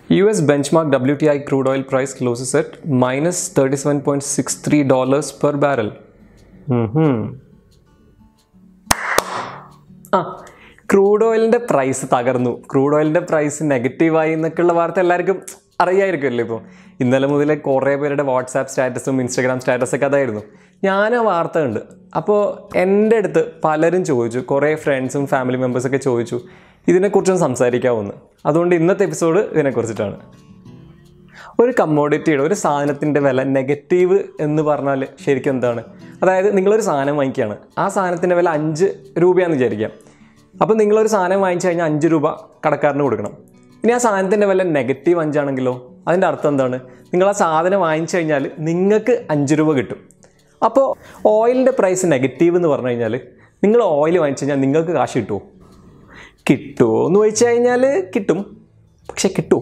US benchmark WTI crude oil price closes at minus 37.63 dollars per barrel. Mhm. ആ crude ഓയിലിൻ്റെ price തകർന്നു crude ഓയിലിൻ്റെ price നെഗറ്റീവായി എന്നൊക്കെയുള്ള വാർത്ത എല്ലാവർക്കും അറിയായിരിക്കുമല്ലോ ഇപ്പോൾ ഇന്നലെ മുതലേ കുറേ പേരുടെ വാട്സാപ്പ് സ്റ്റാറ്റസും ഇൻസ്റ്റാഗ്രാം സ്റ്റാറ്റസൊക്കെ അതായിരുന്നു ഞാൻ ആ വാർത്ത കണ്ട് അപ്പോൾ എൻ്റെ അടുത്ത് പലരും ചോദിച്ചു കുറേ ഫ്രണ്ട്സും ഫാമിലി മെമ്പേഴ്സൊക്കെ ചോദിച്ചു ഇതിനെക്കുറിച്ചൊന്ന് സംസാരിക്കാവുന്നു അതുകൊണ്ട് ഇന്നത്തെ എപ്പിസോഡ് ഇതിനെക്കുറിച്ചിട്ടാണ് ഒരു കമ്മോഡിറ്റിയുടെ ഒരു സാധനത്തിൻ്റെ വില നെഗറ്റീവ് എന്ന് പറഞ്ഞാൽ ശരിക്കും എന്താണ് അതായത് നിങ്ങളൊരു സാധനം വാങ്ങിക്കുകയാണ് ആ സാധനത്തിൻ്റെ വില അഞ്ച് രൂപയാണെന്ന് വിചാരിക്കാം അപ്പോൾ നിങ്ങളൊരു സാധനം വാങ്ങിച്ചു കഴിഞ്ഞാൽ അഞ്ച് രൂപ കടക്കാരന് കൊടുക്കണം ഇനി ആ സാധനത്തിൻ്റെ വില നെഗറ്റീവ് അഞ്ചാണെങ്കിലോ അതിൻ്റെ അർത്ഥം എന്താണ് നിങ്ങൾ ആ സാധനം വാങ്ങിച്ചു കഴിഞ്ഞാൽ നിങ്ങൾക്ക് അഞ്ച് രൂപ കിട്ടും അപ്പോൾ ഓയിലിൻ്റെ പ്രൈസ് നെഗറ്റീവ് എന്ന് പറഞ്ഞു കഴിഞ്ഞാൽ നിങ്ങൾ ഓയിൽ വാങ്ങിച്ചു കഴിഞ്ഞാൽ നിങ്ങൾക്ക് കാശ് കിട്ടുമോ കിട്ടുമോ എന്ന് ചോദിച്ചു കഴിഞ്ഞാൽ കിട്ടും പക്ഷെ കിട്ടുമോ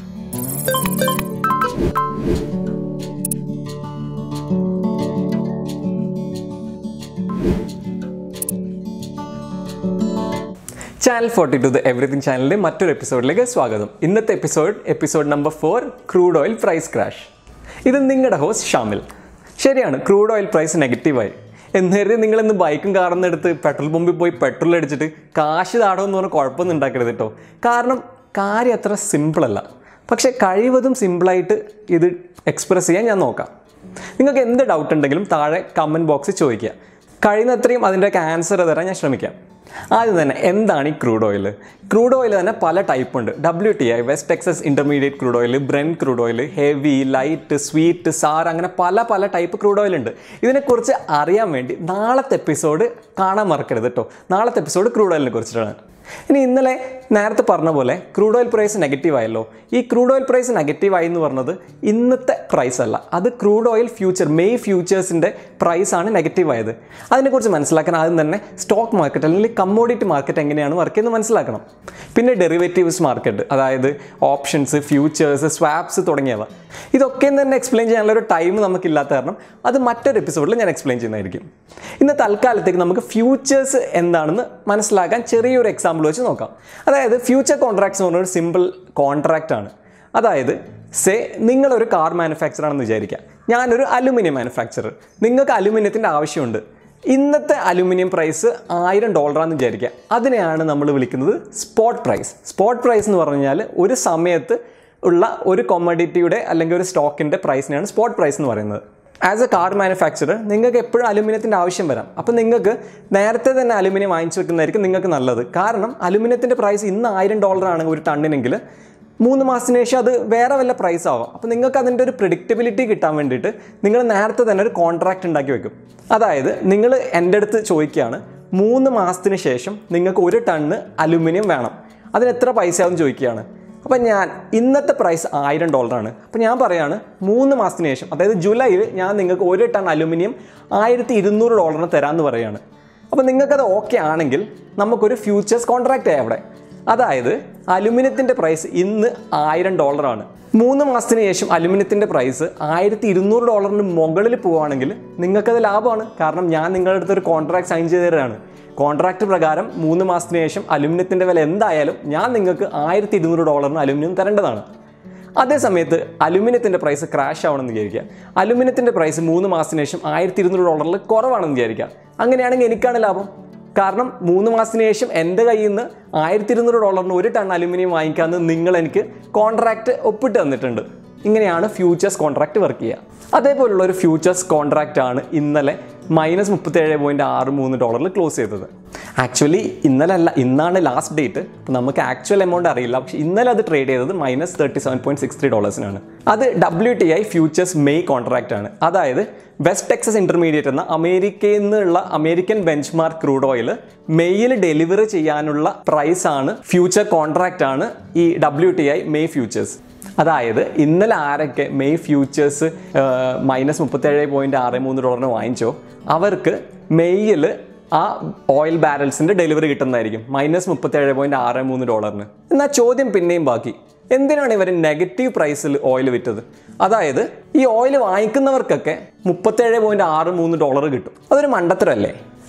channel forty two the everything ചാനലിൻ്റെ മറ്റൊരു എപ്പിസോഡിലേക്ക് സ്വാഗതം ഇന്നത്തെ episode episode number four crude oil price crash ഇത് നിങ്ങളുടെ ഹോസ്റ്റ് ഷാമിൽ ശരിയാണ് ക്രൂഡ് ഓയിൽ പ്രൈസ് നെഗറ്റീവായി എന്നേരത്തെ നിങ്ങൾ ഇന്ന് ബൈക്കും കാറൊന്നും എടുത്ത് പെട്രോൾ പമ്പിൽ പോയി പെട്രോൾ അടിച്ചിട്ട് കാശ് താടോന്ന് പറഞ്ഞാൽ കുഴപ്പമൊന്നും ഉണ്ടാക്കരുത് കേട്ടോ കാരണം കാര്യം അത്ര സിമ്പിളല്ല പക്ഷേ കഴിവതും സിമ്പിളായിട്ട് ഇത് എക്സ്പ്രസ് ചെയ്യാൻ ഞാൻ നോക്കാം നിങ്ങൾക്ക് എന്ത് ഡൗട്ട് ഉണ്ടെങ്കിലും താഴെ കമൻറ്റ് ബോക്സിൽ ചോദിക്കുക കഴിയുന്നത്രയും അതിൻ്റെയൊക്കെ ആൻസർ തരാൻ ഞാൻ ശ്രമിക്കാം ആദ്യം തന്നെ എന്താണ് ഈ ക്രൂഡ് ഓയിൽ ക്രൂഡ് ഓയിൽ തന്നെ പല ടൈപ്പ് ഉണ്ട് W T I West Texas Intermediate crude oil Brent crude oil heavy light sweet sour അങ്ങനെ പല പല ടൈപ്പ് ക്രൂഡ് ഓയിൽ ഉണ്ട് ഇതിനെക്കുറിച്ച് അറിയാൻ വേണ്ടി നാളത്തെ എപ്പിസോഡ് കാണാൻ മറക്കരുത് കേട്ടോ നാളത്തെ എപ്പിസോഡ് ക്രൂഡ് ഓയിലിനെ കുറിച്ചിട്ടാണ് ഇനി ഇന്നലെ നേരത്തെ പറഞ്ഞ പോലെ ക്രൂഡ് ഓയിൽ പ്രൈസ് നെഗറ്റീവ് ആയല്ലോ ഈ ക്രൂഡ് ഓയിൽ പ്രൈസ് നെഗറ്റീവ് ആയി എന്ന് പറഞ്ഞത് ഇന്നത്തെ പ്രൈസ് അല്ല അത് ക്രൂഡ് ഓയിൽ ഫ്യൂച്ചർ മെയ് ഫ്യൂച്ചേഴ്സിൻ്റെ പ്രൈസാണ് നെഗറ്റീവ് ആയത് അതിനെക്കുറിച്ച് മനസ്സിലാക്കാൻ ആദ്യം തന്നെ സ്റ്റോക്ക് മാർക്കറ്റ് അല്ലെങ്കിൽ കമ്മോഡിറ്റി മാർക്കറ്റ് എങ്ങനെയാണ് വർക്ക് ചെയ്യുന്നത് മനസ്സിലാക്കണം പിന്നെ ഡെറിവേറ്റീവ്സ് മാർക്കറ്റ് അതായത് ഓപ്ഷൻസ് ഫ്യൂച്ചേഴ്സ് സ്വാപ്സ് തുടങ്ങിയവ ഇതൊക്കെ തന്നെ എക്സ്പ്ലെയിൻ ചെയ്യാനുള്ള ഒരു ടൈം നമുക്കില്ലാത്ത കാരണം അത് മറ്റൊരു എപ്പിസോഡിൽ ഞാൻ എക്സ്പ്ലെയിൻ ചെയ്യുന്നതായിരിക്കും ഇന്ന് തൽക്കാലത്തേക്ക് നമുക്ക് ഫ്യൂച്ചേഴ്സ് എന്താണെന്ന് മനസ്സിലാക്കാൻ ചെറിയൊരു എക്സാമ്പിൾ വെച്ച് നോക്കാം അതായത് ഫ്യൂച്ചർ കോൺട്രാക്ട്സ് എന്ന് പറഞ്ഞ ഒരു സിമ്പിൾ കോൺട്രാക്റ്റ് ആണ് അതായത് സേ നിങ്ങളൊരു കാർ മാനുഫാക്ചർ ആണെന്ന് വിചാരിക്കുക ഞാനൊരു അലുമിനിയം മാനുഫാക്ചറർ നിങ്ങൾക്ക് അലുമിനിയത്തിൻ്റെ ആവശ്യമുണ്ട് ഇന്നത്തെ അലുമിനിയം പ്രൈസ് ആയിരം ഡോളറാണെന്ന് വിചാരിക്കുക അതിനെയാണ് നമ്മൾ വിളിക്കുന്നത് സ്പോട്ട് പ്രൈസ് സ്പോട്ട് പ്രൈസ് എന്ന് പറഞ്ഞാൽ ഒരു സമയത്ത് ഉള്ള ഒരു കൊമ്മഡിറ്റിയുടെ അല്ലെങ്കിൽ ഒരു സ്റ്റോക്കിൻ്റെ പ്രൈസിനെയാണ് സ്പോട്ട് പ്രൈസ് എന്ന് പറയുന്നത് ആസ് എ കാർ മാനുഫാക്ചറർ നിങ്ങൾക്ക് എപ്പോഴും അലുമിനിയത്തിൻ്റെ ആവശ്യം വരാം അപ്പോൾ നിങ്ങൾക്ക് നേരത്തെ തന്നെ അലുമിനിയം വാങ്ങിച്ചു വെക്കുന്നതായിരിക്കും നിങ്ങൾക്ക് നല്ലത് കാരണം അലുമിനിയത്തിൻ്റെ പ്രൈസ് ഇന്ന് ആയിരം ഡോളറാണ് ഒരു ടണ്ണിനെങ്കിൽ മൂന്ന് മാസത്തിന് ശേഷം അത് വേറെ വല്ല പ്രൈസ് ആവാം അപ്പോൾ നിങ്ങൾക്ക് അതിൻ്റെ ഒരു പ്രിഡിക്റ്റബിലിറ്റി കിട്ടാൻ വേണ്ടിയിട്ട് നിങ്ങൾ നേരത്തെ തന്നെ ഒരു കോൺട്രാക്റ്റ് ഉണ്ടാക്കി വെക്കും അതായത് നിങ്ങൾ എൻ്റെ അടുത്ത് ചോദിക്കുകയാണ് മൂന്ന് മാസത്തിന് ശേഷം നിങ്ങൾക്ക് ഒരു ടണ്ണ് അലുമിനിയം വേണം അതിന് എത്ര പൈസയാവും ചോദിക്കുകയാണ് അപ്പം ഞാൻ ഇന്നത്തെ പ്രൈസ് ആയിരം ഡോളറാണ് അപ്പം ഞാൻ പറയാണ് മൂന്ന് മാസത്തിന് ശേഷം അതായത് ജൂലൈയിൽ ഞാൻ നിങ്ങൾക്ക് ഒരു ടൺ അലുമിനിയം ആയിരത്തി ഇരുന്നൂറ് ഡോളറിന് തരാമെന്ന് പറയുകയാണ് അപ്പം നിങ്ങൾക്കത് ഓക്കെ ആണെങ്കിൽ നമുക്കൊരു ഫ്യൂച്ചേഴ്സ് കോൺട്രാക്റ്റ് ആയി അവിടെ അതായത് അലുമിനിയത്തിൻ്റെ പ്രൈസ് ഇന്ന് ആയിരം ഡോളറാണ് മൂന്ന് മാസത്തിന് ശേഷം അലുമിനിയത്തിൻ്റെ പ്രൈസ് ആയിരത്തി ഇരുന്നൂറ് ഡോളറിന് മുകളിൽ പോവുകയാണെങ്കിൽ നിങ്ങൾക്കത് ലാഭമാണ് കാരണം ഞാൻ നിങ്ങളുടെ അടുത്ത് ഒരു കോൺട്രാക്ട് സൈൻ ചെയ്ത് തരാണ് കോൺട്രാക്ട് പ്രകാരം മൂന്ന് മാസത്തിന് ശേഷം അലുമിനിയത്തിൻ്റെ വില എന്തായാലും ഞാൻ നിങ്ങൾക്ക് ആയിരത്തി ഇരുന്നൂറ് ഡോളറിന് അലുമിനിയം തരേണ്ടതാണ് അതേ സമയത്ത് അലുമിനിയത്തിൻ്റെ പ്രൈസ് ക്രാഷ് ആവണമെന്ന് വിചാരിക്കുക അലുമിനിയത്തിൻ്റെ പ്രൈസ് മൂന്ന് മാസത്തിന് ശേഷം ആയിരത്തി ഇരുന്നൂറ് ഡോളറിൽ കുറവാണെന്ന് വിചാരിക്കുക അങ്ങനെയാണെങ്കിൽ എനിക്കാണ് ലാഭം കാരണം മൂന്ന് മാസത്തിന് ശേഷം എൻ്റെ കയ്യിൽ നിന്ന് ആയിരത്തി ഇരുന്നൂറ് ഡോളറിന് ഒരു ടൺ അലുമിനിയം വാങ്ങിക്കാമെന്ന് നിങ്ങൾ എനിക്ക് കോൺട്രാക്റ്റ് ഒപ്പിട്ട് തന്നിട്ടുണ്ട് ഇങ്ങനെയാണ് ഫ്യൂച്ചേഴ്സ് കോൺട്രാക്റ്റ് വർക്ക് ചെയ്യുക അതേപോലുള്ള ഒരു ഫ്യൂച്ചേഴ്സ് കോൺട്രാക്റ്റ് ആണ് ഇന്നലെ മൈനസ് മുപ്പത്തേഴ് പോയിൻറ്റ് ആറ് മൂന്ന് ഡോളറിൽ ക്ലോസ് ചെയ്തത് ആക്ച്വലി ഇന്നലെ അല്ല ഇന്നാണ് ലാസ്റ്റ് ഡേറ്റ് അപ്പോൾ നമുക്ക് ആക്ച്വൽ എമൗണ്ട് അറിയില്ല പക്ഷേ ഇന്നലെ അത് ട്രേഡ് ചെയ്തത് minus thirty seven point six three ഡോളേഴ്സിനാണ് അത് W T I futures May contract ആണ് അതായത് വെസ്റ്റ് ടെക്സസ് ഇന്റർമീഡിയറ്റ് എന്ന അമേരിക്കയിൽ നിന്നുള്ള American benchmark crude oil മെയ്യിൽ ഡെലിവറി ചെയ്യാനുള്ള പ്രൈസ് ആണ് ഫ്യൂച്ചർ കോൺട്രാക്റ്റ് ആണ് ഈ W T I May futures അതായത് ഇന്നലെ ആരൊക്കെ മെയ് ഫ്യൂച്ചേഴ്സ് മൈനസ് മുപ്പത്തേഴ് പോയിൻറ്റ് ആറ് മൂന്ന് ഡോളറിന് വാങ്ങിച്ചോ അവർക്ക് മെയ്യിൽ ആ ഓയിൽ ബാരൽസിൻ്റെ ഡെലിവറി കിട്ടുന്നതായിരിക്കും മൈനസ് മുപ്പത്തേഴ് പോയിൻറ്റ് ആറ് മൂന്ന് ഡോളറിന് എന്നാൽ ചോദ്യം പിന്നെയും ബാക്കി എന്തിനാണ് ഇവർ നെഗറ്റീവ് പ്രൈസിൽ ഓയിൽ വിറ്റത് അതായത് ഈ ഓയിൽ വാങ്ങിക്കുന്നവർക്കൊക്കെ മുപ്പത്തേഴ് പോയിൻറ്റ് ആറ് മൂന്ന് ഡോളർ കിട്ടും അതൊരു മണ്ടത്തരല്ലേ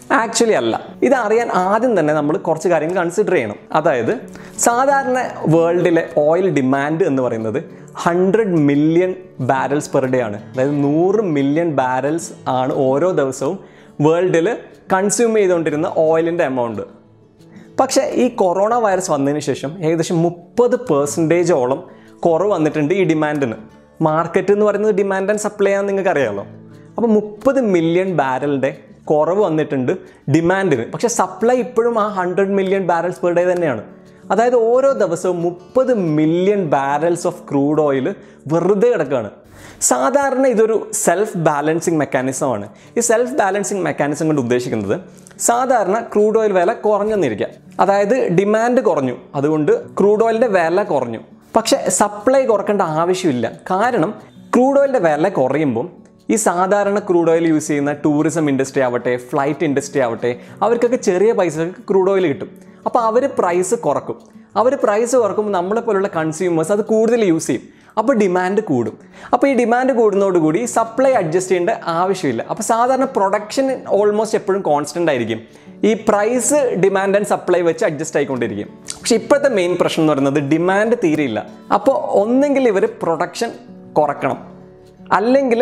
ആക്ച്വലി അല്ല ഇത് അറിയാൻ ആദ്യം തന്നെ നമ്മൾ കുറച്ച് കാര്യങ്ങൾ കൺസിഡർ ചെയ്യണം അതായത് സാധാരണ വേൾഡിലെ ഓയിൽ ഡിമാൻഡ് എന്ന് പറയുന്നത് hundred million barrels per day ആണ് അതായത് നൂറ് മില്യൺ ബാരൽസ് ആണ് ഓരോ ദിവസവും വേൾഡിൽ കൺസ്യൂം ചെയ്തുകൊണ്ടിരുന്ന ഓയിലിൻ്റെ എമൗണ്ട് പക്ഷേ ഈ കൊറോണ വൈറസ് വന്നതിന് ശേഷം ഏകദേശം മുപ്പത് പെർസെൻറ്റേജോളം കുറവ് വന്നിട്ടുണ്ട് ഈ ഡിമാൻഡിന് മാർക്കറ്റ് എന്ന് പറയുന്നത് ഡിമാൻഡ് ആൻഡ് സപ്ലൈ ആണെന്ന് നിങ്ങൾക്ക് അറിയാമല്ലോ അപ്പോൾ മുപ്പത് മില്യൺ ബാരലിൻ്റെ കുറവ് വന്നിട്ടുണ്ട് ഡിമാൻഡിന് പക്ഷേ സപ്ലൈ ഇപ്പോഴും ആ hundred million barrels per day തന്നെയാണ് അതായത് ഓരോ ദിവസവും മുപ്പത് million barrels of crude oil വെറുതെ കിടക്കുകയാണ് സാധാരണ ഇതൊരു സെൽഫ് ബാലൻസിങ് മെക്കാനിസമാണ് ഈ സെൽഫ് ബാലൻസിങ് മെക്കാനിസം കൊണ്ട് ഉദ്ദേശിക്കുന്നത് സാധാരണ ക്രൂഡ് ഓയിൽ വില കുറഞ്ഞെന്നിരിക്കുക അതായത് ഡിമാൻഡ് കുറഞ്ഞു അതുകൊണ്ട് ക്രൂഡ് ഓയിലിൻ്റെ വില കുറഞ്ഞു പക്ഷേ സപ്ലൈ കുറക്കേണ്ട ആവശ്യമില്ല കാരണം ക്രൂഡ് ഓയിലിൻ്റെ വില കുറയുമ്പം ഈ സാധാരണ ക്രൂഡ് ഓയിൽ യൂസ് ചെയ്യുന്ന ടൂറിസം ഇൻഡസ്ട്രി ആവട്ടെ ഫ്ലൈറ്റ് ഇൻഡസ്ട്രി ആവട്ടെ അവർക്കൊക്കെ ചെറിയ പൈസക്ക് ക്രൂഡ് ഓയിൽ കിട്ടും അപ്പോൾ അവർ പ്രൈസ് കുറക്കും അവർ പ്രൈസ് കുറക്കുമ്പോൾ നമ്മളെ പോലുള്ള കൺസ്യൂമേഴ്സ് അത് കൂടുതൽ യൂസ് ചെയ്യും അപ്പോൾ ഡിമാൻഡ് കൂടും അപ്പോൾ ഈ ഡിമാൻഡ് കൂടുന്നതോടുകൂടി സപ്ലൈ അഡ്ജസ്റ്റ് ചെയ്യേണ്ട ആവശ്യമില്ല അപ്പോൾ സാധാരണ പ്രൊഡക്ഷൻ ഓൾമോസ്റ്റ് എപ്പോഴും കോൺസ്റ്റൻ്റ് ആയിരിക്കും ഈ പ്രൈസ് ഡിമാൻഡ് ആൻഡ് സപ്ലൈ വെച്ച് അഡ്ജസ്റ്റ് ആയിക്കൊണ്ടിരിക്കും പക്ഷേ ഇപ്പോഴത്തെ മെയിൻ പ്രശ്നം എന്ന് പറയുന്നത് ഡിമാൻഡ് തീരെയില്ല അപ്പോൾ ഒന്നെങ്കിൽ ഇവർ പ്രൊഡക്ഷൻ കുറക്കണം അല്ലെങ്കിൽ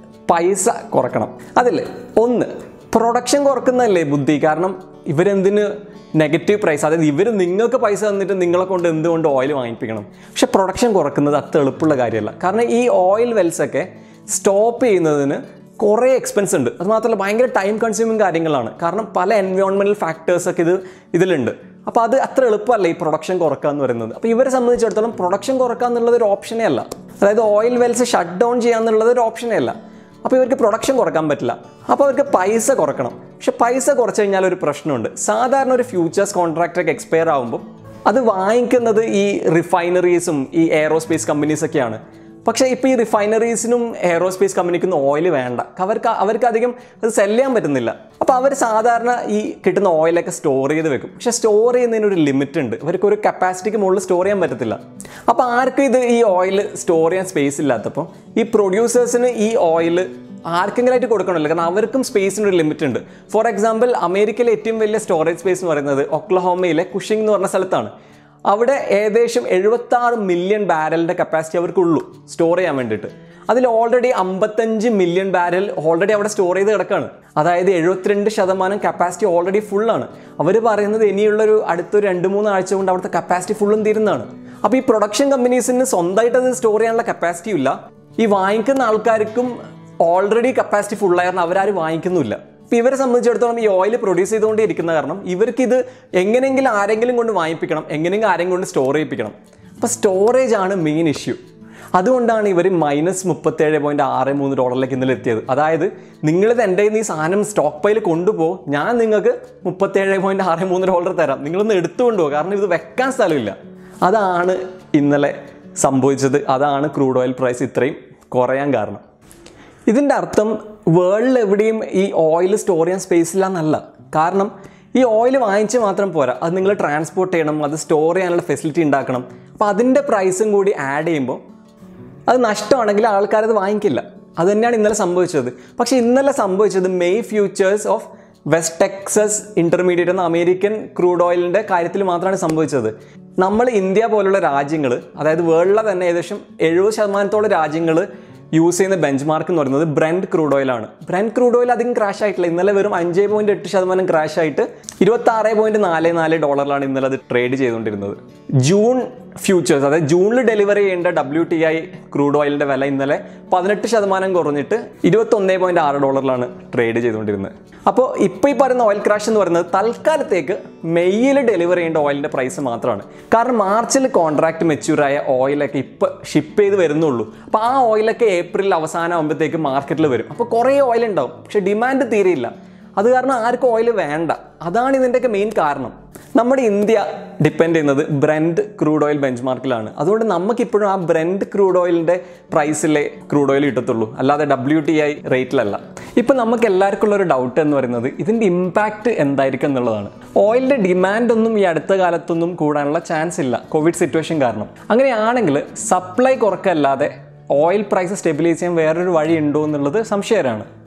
പൈസ കുറക്കണം അതിൽ ഒന്ന് പ്രൊഡക്ഷൻ കുറക്കുന്നതല്ലേ ബുദ്ധി കാരണം ഇവരെന്തിന് നെഗറ്റീവ് പ്രൈസ് അതായത് ഇവർ നിങ്ങൾക്ക് പൈസ തന്നിട്ട് നിങ്ങളെ കൊണ്ട് എന്തുകൊണ്ട് ഓയിൽ വാങ്ങിപ്പിക്കണം പക്ഷെ പ്രൊഡക്ഷൻ കുറക്കുന്നത് അത്ര എളുപ്പമുള്ള കാര്യമല്ല കാരണം ഈ ഓയിൽ വെൽസ് ഒക്കെ സ്റ്റോപ്പ് ചെയ്യുന്നതിന് കുറേ എക്സ്പെൻസ് ഉണ്ട് അത് മാത്രമല്ല ഭയങ്കര ടൈം കൺസ്യൂമിങ് കാര്യങ്ങളാണ് കാരണം പല എൻവയോൺമെൻറ്റൽ ഫാക്ടേഴ്സൊക്കെ ഇത് ഇതിലുണ്ട് അപ്പോൾ അത് അത്ര എളുപ്പമല്ല ഈ പ്രൊഡക്ഷൻ കുറക്കുക എന്ന് പറയുന്നത് അപ്പോൾ ഇവരെ സംബന്ധിച്ചിടത്തോളം പ്രൊഡക്ഷൻ കുറക്കുക എന്നുള്ളത് ഒരു ഓപ്ഷനേ അല്ല അതായത് ഓയിൽ വെൽസ് ഷട്ട് ഡൗൺ ചെയ്യുക എന്നുള്ളത് ഒരു ഓപ്ഷനേ അല്ല അപ്പോൾ ഇവർക്ക് പ്രൊഡക്ഷൻ കുറക്കാൻ പറ്റില്ല അപ്പോൾ അവർക്ക് പൈസ കുറക്കണം പക്ഷെ പൈസ കുറച്ച് കഴിഞ്ഞാൽ ഒരു പ്രശ്നമുണ്ട് സാധാരണ ഒരു ഫ്യൂച്ചേഴ്സ് കോൺട്രാക്റ്റ് ഒക്കെ എക്സ്പയർ ആകുമ്പോൾ അത് വാങ്ങിക്കുന്നത് ഈ റിഫൈനറീസും ഈ എയറോസ്പേസ് കമ്പനീസൊക്കെയാണ് പക്ഷേ ഇപ്പോൾ ഈ റിഫൈനറീസിനും എയറോസ്പേസ് കമ്പനിക്കും ഓയിൽ വേണ്ട അവർക്ക് അവർക്ക് അധികം അത് സെല് ചെയ്യാൻ പറ്റുന്നില്ല അപ്പോൾ അവർ സാധാരണ ഈ കിട്ടുന്ന ഓയിലൊക്കെ സ്റ്റോർ ചെയ്ത് വെക്കും പക്ഷേ സ്റ്റോർ ചെയ്യുന്നതിന് ഒരു ലിമിറ്റ് ഉണ്ട് അവർക്ക് ഒരു കപ്പാസിറ്റിക്ക് മുകളിൽ സ്റ്റോർ ചെയ്യാൻ പറ്റത്തില്ല അപ്പോൾ ആർക്കും ഇത് ഈ ഓയിൽ സ്റ്റോർ ചെയ്യാൻ സ്പേസ് ഇല്ലാത്തപ്പോൾ ഈ പ്രൊഡ്യൂസേഴ്സിന് ഈ ഓയിൽ ആർക്കെങ്കിലും ആയിട്ട് കൊടുക്കണമല്ലോ കാരണം അവർക്കും സ്പേസിന് ഒരു ലിമിറ്റ് ഉണ്ട് ഫോർ എക്സാമ്പിൾ അമേരിക്കയിലെ ഏറ്റവും വലിയ സ്റ്റോറേജ് സ്പേസ് എന്ന് പറയുന്നത് ഒക്ലഹോമയിലെ കുഷിംഗ് എന്ന് പറഞ്ഞ സ്ഥലത്താണ് അവിടെ ഏകദേശം എഴുപത്തി ആറ് മില്യൺ ബാരലിൻ്റെ കപ്പാസിറ്റി അവർക്കുള്ളൂ സ്റ്റോർ ചെയ്യാൻ വേണ്ടിയിട്ട് അതിൽ ഓൾറെഡി അമ്പത്തഞ്ച് മില്യൺ ബാരൽ ഓൾറെഡി അവിടെ സ്റ്റോർ ചെയ്ത് കിടക്കുകയാണ് അതായത് എഴുപത്തിരണ്ട് ശതമാനം കപ്പാസിറ്റി ഓൾറെഡി ഫുള്ളാണ് അവർ പറയുന്നത് ഇനിയുള്ളൊരു അടുത്തൊരു രണ്ട് മൂന്ന് ആഴ്ച കൊണ്ട് അവിടുത്തെ കപ്പാസിറ്റി ഫുള്ളും തീരുന്നതാണ് അപ്പോൾ ഈ പ്രൊഡക്ഷൻ കമ്പനീസിന് സ്വന്തമായിട്ട് അത് സ്റ്റോർ ചെയ്യാനുള്ള കപ്പാസിറ്റി ഇല്ല ഈ വാങ്ങിക്കുന്ന ആൾക്കാർക്കും ഓൾറെഡി കപ്പാസിറ്റി ഫുള്ളായിരുന്നു അവരാരും വാങ്ങിക്കുന്നില്ല ഇപ്പം ഇവരെ സംബന്ധിച്ചിടത്തോളം ഈ ഓയിൽ പ്രൊഡ്യൂസ് ചെയ്തുകൊണ്ടേ ഇരിക്കുന്ന കാരണം ഇവർക്ക് ഇത് എങ്ങനെയെങ്കിലും ആരെങ്കിലും കൊണ്ട് വാങ്ങിപ്പിക്കണം എങ്ങനെയെങ്കിലും ആരെങ്കിലും കൊണ്ട് സ്റ്റോർ ചെയ്യിപ്പിക്കണം അപ്പോൾ സ്റ്റോറേജ് ആണ് മെയിൻ ഇഷ്യൂ അതുകൊണ്ടാണ് ഇവർ മൈനസ് മുപ്പത്തേഴ് പോയിന്റ് ആറ് മൂന്ന് ഡോളറിലേക്ക് ഇന്നലെ എത്തിയത് അതായത് നിങ്ങളിത് എൻ്റെ കയ്യിൽ നിന്ന് ഈ സാധനം സ്റ്റോക്ക് പൈൽ കൊണ്ടുപോകും ഞാൻ നിങ്ങൾക്ക് മുപ്പത്തേഴ് പോയിന്റ് ആറ് മൂന്ന് ഡോളർ തരാം നിങ്ങളൊന്ന് എടുത്തുകൊണ്ട് പോകും കാരണം ഇത് വെക്കാൻ സ്ഥലമില്ല അതാണ് ഇന്നലെ സംഭവിച്ചത് അതാണ് ക്രൂഡ് ഓയിൽ പ്രൈസ് ഇത്രയും കുറയാൻ കാരണം ഇതിൻ്റെ അർത്ഥം വേൾഡിൽ എവിടെയും ഈ ഓയിൽ സ്റ്റോർ ചെയ്യാൻ സ്പേസ് ഇല്ല എന്നല്ല കാരണം ഈ ഓയിൽ വാങ്ങിച്ച് മാത്രം പോരാ അത് നിങ്ങൾ ട്രാൻസ്പോർട്ട് ചെയ്യണം അത് സ്റ്റോർ ചെയ്യാനുള്ള ഫെസിലിറ്റി ഉണ്ടാക്കണം അപ്പോൾ അതിൻ്റെ പ്രൈസും കൂടി ആഡ് ചെയ്യുമ്പോൾ അത് നഷ്ടമാണെങ്കിൽ ആൾക്കാരത് വാങ്ങിക്കില്ല അത് തന്നെയാണ് ഇന്നലെ സംഭവിച്ചത് പക്ഷേ ഇന്നലെ സംഭവിച്ചത് May futures of West Texas Intermediate എന്ന അമേരിക്കൻ ക്രൂഡ് ഓയിലിൻ്റെ കാര്യത്തിൽ മാത്രമാണ് സംഭവിച്ചത് നമ്മൾ ഇന്ത്യ പോലുള്ള രാജ്യങ്ങൾ അതായത് വേൾഡിലെ തന്നെ ഏകദേശം എഴുപത് ശതമാനത്തോളം രാജ്യങ്ങൾ യൂസ് ചെയ്യുന്ന ബെഞ്ച് മാർക്ക് എന്ന് പറയുന്നത് ബ്രെൻഡ് ക്രൂഡ് ഓയിലാണ് ബ്രെൻഡ് ക്രൂഡ് ഓയിൽ അധികം ക്രാഷ് ആയിട്ടില്ല ഇന്നലെ വെറും അഞ്ച് പോയിന്റ് എട്ട് ശതമാനം ക്രാഷ് ആയിട്ട് ഇരുപത്തി ആറ് പോയിന്റ് നാല് നാല് ഡോളറിലാണ് ഇന്നലെ അത് ട്രേഡ് ചെയ്തുകൊണ്ടിരുന്നത് ജൂൺ ഫ്യൂച്ചേഴ്സ് അതായത് ജൂണിൽ ഡെലിവറി ചെയ്യേണ്ട ഡബ്ല്യു ടി ഐ ക്രൂഡ് ഓയിലിന്റെ വില ഇന്നലെ പതിനെട്ട് ശതമാനം കുറഞ്ഞിട്ട് ഇരുപത്തൊന്നേ പോയിന്റ് ആറ് ഡോളറിലാണ് ട്രേഡ് ചെയ്തുകൊണ്ടിരുന്നത് അപ്പോൾ ഇപ്പോൾ ഈ പറയുന്ന ഓയിൽ ക്രാഷ് എന്ന് പറയുന്നത് തൽക്കാലത്തേക്ക് മെയ്യിൽ ഡെലിവറി ചെയ്യേണ്ട ഓയിലിന്റെ പ്രൈസ് മാത്രമാണ് കാരണം മാർച്ചിൽ കോൺട്രാക്ട് മെച്യൂറായ ഓയിലൊക്കെ ഇപ്പോൾ ഷിപ്പ് ചെയ്ത് വരുന്നുള്ളൂ അപ്പോൾ ആ ഓയിലൊക്കെ ഏപ്രിൽ അവസാനം ആകുമ്പോഴത്തേക്ക് മാർക്കറ്റിൽ വരും അപ്പോൾ കുറേ ഓയിൽ ഉണ്ടാവും പക്ഷേ ഡിമാൻഡ് തീരെയില്ല അത് കാരണം ആർക്കും ഓയിൽ വേണ്ട അതാണ് ഇതിൻ്റെയൊക്കെ മെയിൻ കാരണം നമ്മുടെ ഇന്ത്യ ഡിപ്പെൻഡ് ചെയ്യുന്നത് ബ്രെൻഡ് ക്രൂഡ് ഓയിൽ ബെഞ്ച് മാർക്കിലാണ് അതുകൊണ്ട് നമുക്കിപ്പോഴും ആ ബ്രെൻഡ് ക്രൂഡ് ഓയിലിൻ്റെ പ്രൈസിലെ ക്രൂഡ് ഓയിൽ കിട്ടത്തുള്ളൂ അല്ലാതെ ഡബ്ല്യു ടി ഐ റേറ്റിലല്ല ഇപ്പം നമുക്ക് എല്ലാവർക്കും ഉള്ള ഒരു ഡൗട്ട് എന്ന് പറയുന്നത് ഇതിൻ്റെ ഇമ്പാക്റ്റ് എന്തായിരിക്കും എന്നുള്ളതാണ് ഓയിലിൻ്റെ ഡിമാൻഡ് ഒന്നും ഈ അടുത്ത കാലത്തൊന്നും കൂടാനുള്ള ചാൻസ് ഇല്ല കോവിഡ് സിറ്റുവേഷൻ കാരണം അങ്ങനെയാണെങ്കിൽ സപ്ലൈ കുറക്കല്ലാതെ ഓയിൽ പ്രൈസ് സ്റ്റെബിലൈസ് ചെയ്യാൻ വേറൊരു വഴി ഉണ്ടോ എന്നുള്ളത് സംശയകരമാണ്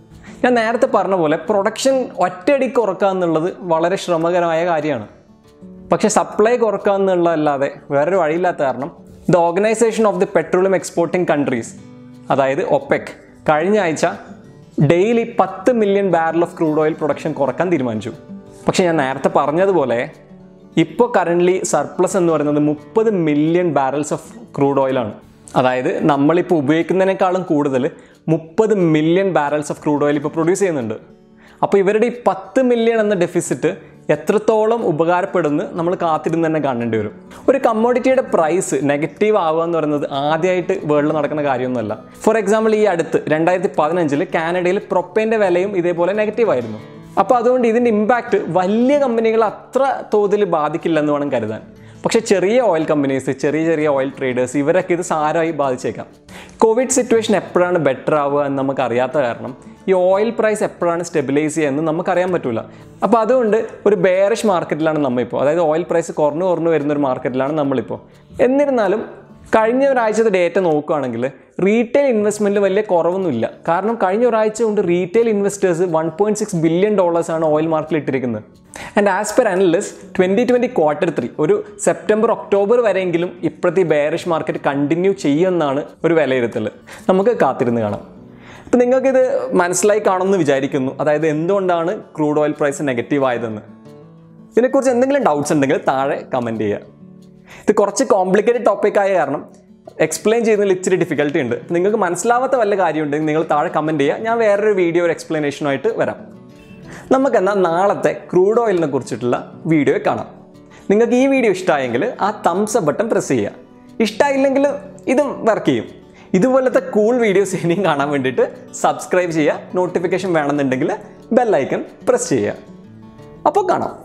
ഞാൻ നേരത്തെ പറഞ്ഞ പോലെ പ്രൊഡക്ഷൻ ഒറ്റയടിക്ക് കുറക്കുക എന്നുള്ളത് വളരെ ശ്രമകരമായ കാര്യമാണ് പക്ഷെ സപ്ലൈ കുറക്കുക എന്നുള്ളതല്ലാതെ വേറൊരു വഴിയില്ലാത്ത കാരണം the organisation of the petroleum exporting countries അതായത് ഒപെക് കഴിഞ്ഞ ആഴ്ച ഡെയിലി പത്ത് million barrel of crude oil production കുറക്കാൻ തീരുമാനിച്ചു പക്ഷെ ഞാൻ നേരത്തെ പറഞ്ഞതുപോലെ ഇപ്പോൾ കറൻ്റ്ലി സർപ്ലസ് എന്ന് പറയുന്നത് മുപ്പത് മില്യൺ ബാരൽസ് ഓഫ് ക്രൂഡ് ഓയിലാണ് അതായത് നമ്മളിപ്പോൾ ഉപയോഗിക്കുന്നതിനേക്കാളും കൂടുതൽ മുപ്പത് million barrels of crude oil ഇപ്പോൾ പ്രൊഡ്യൂസ് ചെയ്യുന്നുണ്ട് അപ്പോൾ ഇവരുടെ ഈ പത്ത് മില്യൺ എന്ന ഡെഫിസിറ്റ് എത്രത്തോളം ഉപകാരപ്പെടുന്നു നമ്മൾ കാത്തിരുന്ന് തന്നെ കാണേണ്ടി വരും ഒരു കമ്മോഡിറ്റിയുടെ പ്രൈസ് നെഗറ്റീവ് ആവുക എന്ന് പറയുന്നത് ആദ്യമായിട്ട് വേൾഡിൽ നടക്കുന്ന കാര്യമൊന്നുമല്ല ഫോർ എക്സാമ്പിൾ ഈ അടുത്ത് രണ്ടായിരത്തി പതിനഞ്ചിൽ കാനഡയിൽ പ്രൊപ്പേൻ്റെ വിലയും ഇതേപോലെ നെഗറ്റീവ് ആയിരുന്നു അപ്പോൾ അതുകൊണ്ട് ഇതിൻ്റെ ഇമ്പാക്റ്റ് വലിയ കമ്പനികൾ അത്ര തോതിൽ ബാധിക്കില്ലെന്ന് വേണം കരുതാൻ പക്ഷേ ചെറിയ ഓയിൽ കമ്പനീസ് ചെറിയ ചെറിയ ഓയിൽ ട്രേഡേഴ്സ് ഇവരൊക്കെ ഇത് സാരമായി ബാധിച്ചേക്കാം കോവിഡ് സിറ്റുവേഷൻ എപ്പോഴാണ് ബെറ്റർ ആവുക എന്ന് നമുക്ക് അറിയാത്ത കാരണം ഈ ഓയിൽ പ്രൈസ് എപ്പോഴാണ് സ്റ്റെബിലൈസ് ചെയ്യുക എന്ന് നമുക്കറിയാൻ പറ്റില്ല അപ്പോൾ അതുകൊണ്ട് ഒരു ബെയറിഷ് മാർക്കറ്റിലാണ് നമ്മളിപ്പോൾ അതായത് ഓയിൽ പ്രൈസ് കുറഞ്ഞു കുറഞ്ഞു വരുന്ന ഒരു മാർക്കറ്റിലാണ് നമ്മളിപ്പോൾ എന്നിരുന്നാലും കഴിഞ്ഞ ഒരാഴ്ചത്തെ ഡേറ്റ നോക്കുകയാണെങ്കിൽ റീറ്റെയിൽ ഇൻവെസ്റ്റ്മെൻറ്റിൽ വലിയ കുറവൊന്നുമില്ല കാരണം കഴിഞ്ഞ ഒരാഴ്ച കൊണ്ട് retail investors one point six billion ഡോളേഴ്സാണ് ഓയിൽ മാർക്കറ്റിൽ ഇട്ടിരിക്കുന്നത് and as per analyst twenty twenty quarter three ഒരു സെപ്റ്റംബർ ഒക്ടോബർ വരെയെങ്കിലും ഇപ്പോഴത്തെ ബെയറിഷ് മാർക്കറ്റ് കണ്ടിന്യൂ ചെയ്യുമെന്നാണ് ഒരു വിലയിരുത്തൽ നമുക്ക് കാത്തിരുന്ന് കാണാം അപ്പം നിങ്ങൾക്കിത് മനസ്സിലായി കാണുമെന്ന് വിചാരിക്കുന്നു അതായത് എന്തുകൊണ്ടാണ് ക്രൂഡ് ഓയിൽ പ്രൈസ് നെഗറ്റീവ് ആയതെന്ന് ഇതിനെക്കുറിച്ച് എന്തെങ്കിലും ഡൗട്ട്സ് ഉണ്ടെങ്കിൽ താഴെ കമൻറ്റ് ചെയ്യുക ഇത് കുറച്ച് കോംപ്ലിക്കേറ്റഡ് ടോപ്പിക് ആയ കാരണം എക്സ്പ്ലെയിൻ ചെയ്യുന്നതിൽ ഇച്ചിരി ഡിഫിക്കൽട്ടി ഉണ്ട് അപ്പം നിങ്ങൾക്ക് മനസ്സിലാവാത്ത വല്ല കാര്യമുണ്ടെങ്കിൽ നിങ്ങൾ താഴെ കമൻറ്റ് ചെയ്യുക ഞാൻ വേറൊരു വീഡിയോ ഒരു എക്സ്പ്ലനേഷനുമായിട്ട് വരാം നമുക്കെന്നാൽ നാളത്തെ ക്രൂഡ് ഓയിലിനെ കുറിച്ചിട്ടുള്ള വീഡിയോ കാണാം നിങ്ങൾക്ക് ഈ വീഡിയോ ഇഷ്ടമായെങ്കിൽ ആ തംസ് അപ്പ് ബട്ടൺ പ്രസ് ചെയ്യുക ഇഷ്ടമായില്ലെങ്കിൽ ഇതും വർക്ക് ചെയ്യും ഇതുപോലത്തെ കൂൾ വീഡിയോസ് ഇനിയും കാണാൻ വേണ്ടിയിട്ട് സബ്സ്ക്രൈബ് ചെയ്യുക നോട്ടിഫിക്കേഷൻ വേണമെന്നുണ്ടെങ്കിൽ ബെല്ലൈക്കൺ പ്രസ് ചെയ്യുക അപ്പോൾ കാണാം